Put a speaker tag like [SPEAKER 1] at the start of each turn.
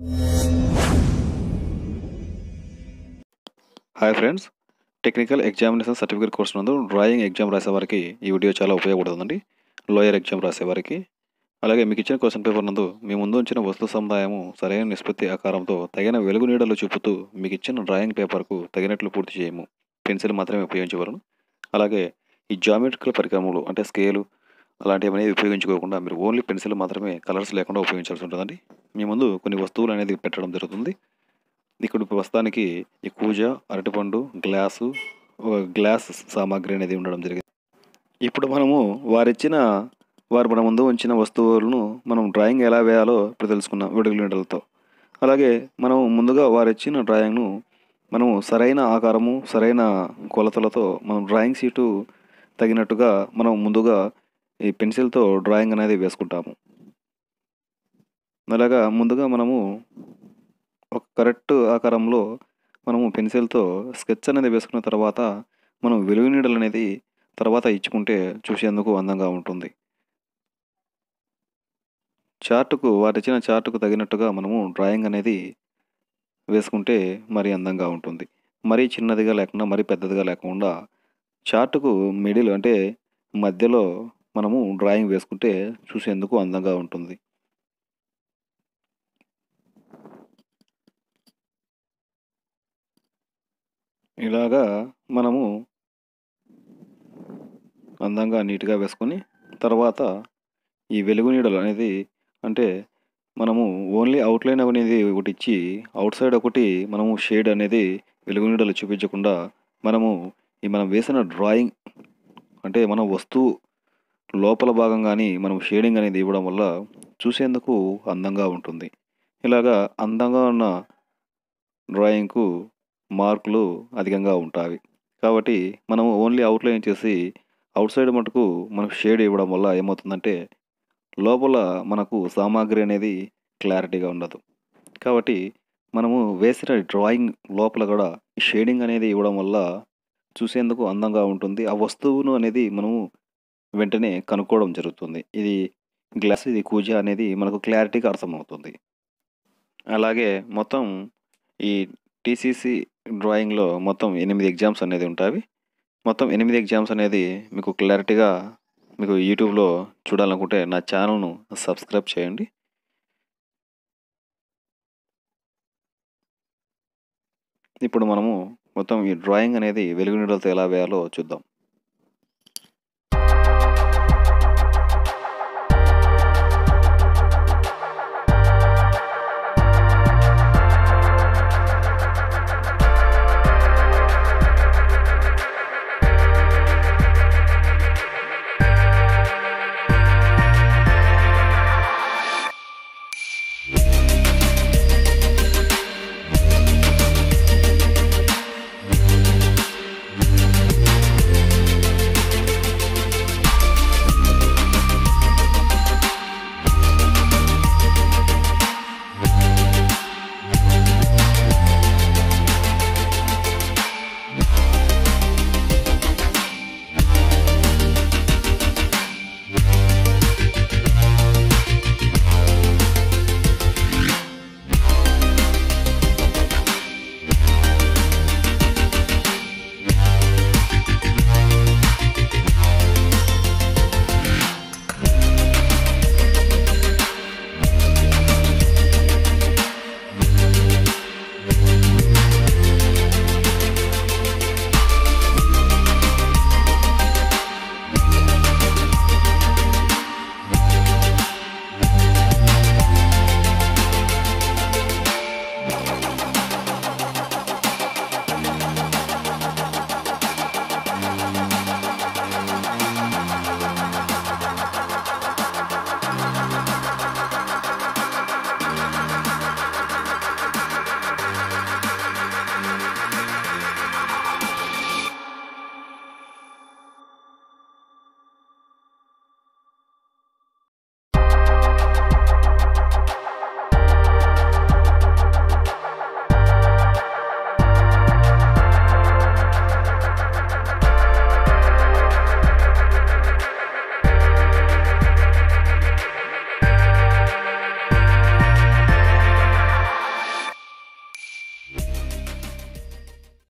[SPEAKER 1] hi friends technical examination certificate course నందు drawing exam రాసే వారికి ఈ వీడియో చాలా ఉపయోగపడుతుందండి లోయర్ ఎగ్జామ్ రాసే వారికి అలాగే మీకు ఇచ్చిన క్వశ్చన్ పేపర్ నందు మీ ముందు ఉంచిన వస్తు సముదాయము సరైన నిష్పత్తి ఆకారంతో తగిన వెలుగు నీడలు చూపుతూ మీకు ఇచ్చిన డ్రాయింగ్ పేపర్కు తగినట్లు పూర్తి చేయము పెన్సిల్ మాత్రమే ఉపయోగించవలను అలాగే ఈ జామెట్రికల్ పరికరములు అంటే స్కేలు అలాంటివి అనేది ఉపయోగించుకోకుండా మీరు ఓన్లీ పెన్సిల్ మాత్రమే కలర్స్ లేకుండా ఉపయోగించాల్సి ఉంటుందండి మీ ముందు కొన్ని వస్తువులు అనేది పెట్టడం జరుగుతుంది ఇక్కడ ప్రస్తుతానికి ఈ కూజ అరటిపండు గ్లాసు ఒక గ్లాస్ సామాగ్రి అనేది ఉండడం జరిగింది ఇప్పుడు మనము వారిచ్చిన వారు మన ముందు ఉంచిన వస్తువులను మనం డ్రాయింగ్ ఎలా వేయాలో ఇప్పుడు తెలుసుకున్నాం విడుదల నీడలతో అలాగే మనం ముందుగా వారిచ్చిన డ్రాయింగ్ను మనము సరైన ఆకారము సరైన కొలతలతో మనం డ్రాయింగ్ షీటు తగినట్టుగా మనం ముందుగా ఈ పెన్సిల్తో డ్రాయింగ్ అనేది వేసుకుంటాము అలాగా ముందుగా మనము ఒక కరెక్ట్ ఆకారంలో మనము పెన్సిల్తో స్కెచ్ అనేది వేసుకున్న తర్వాత మనం వెలుగు నీడలు అనేది తర్వాత ఇచ్చుకుంటే చూసేందుకు అందంగా ఉంటుంది చార్టుకు వారిచ్చిన చార్టుకు తగినట్టుగా మనము డ్రాయింగ్ అనేది వేసుకుంటే మరీ అందంగా ఉంటుంది మరీ చిన్నదిగా లేకుండా మరీ పెద్దదిగా లేకుండా చార్టుకు మిడిల్ అంటే మధ్యలో మనము డ్రాయింగ్ వేసుకుంటే చూసేందుకు అందంగా ఉంటుంది ఇలాగా మనము అందంగా నీట్గా వేసుకొని తర్వాత ఈ వెలుగు నీడలు అనేది అంటే మనము ఓన్లీ అవుట్లైన్ అనేది ఒకటి ఇచ్చి అవుట్ సైడ్ ఒకటి మనము షేడ్ అనేది వెలుగు నీడలు చూపించకుండా మనము ఈ మనం వేసిన డ్రాయింగ్ అంటే మన వస్తువు లోపల భాగం కానీ మనం షేడింగ్ అనేది ఇవ్వడం వల్ల చూసేందుకు అందంగా ఉంటుంది ఇలాగా అందంగా ఉన్న డ్రాయింగ్కు మార్కులు అధికంగా ఉంటాయి కాబట్టి మనము ఓన్లీ అవుట్లైన్ చేసి అవుట్ సైడ్ మటుకు మనకు షేడ్ ఇవ్వడం వల్ల ఏమవుతుందంటే లోపల మనకు సామాగ్రి అనేది క్లారిటీగా ఉండదు కాబట్టి మనము వేసిన డ్రాయింగ్ లోపల కూడా షేడింగ్ అనేది ఇవ్వడం వల్ల చూసేందుకు అందంగా ఉంటుంది ఆ వస్తువును అనేది మనము వెంటనే కనుక్కోవడం జరుగుతుంది ఇది గ్లాస్ ఇది కూజ అనేది మనకు క్లారిటీగా అర్థమవుతుంది అలాగే మొత్తం ఈ టీసీసీ డ్రాయింగ్లో మొత్తం ఎనిమిది ఎగ్జామ్స్ అనేది ఉంటాయి మొత్తం ఎనిమిది ఎగ్జామ్స్ అనేది మీకు క్లారిటీగా మీకు యూట్యూబ్లో చూడాలనుకుంటే నా ఛానల్ను సబ్స్క్రైబ్ చేయండి ఇప్పుడు మనము మొత్తం ఈ డ్రాయింగ్ అనేది వెలుగు నీడలతో ఎలా వేయాలో చూద్దాం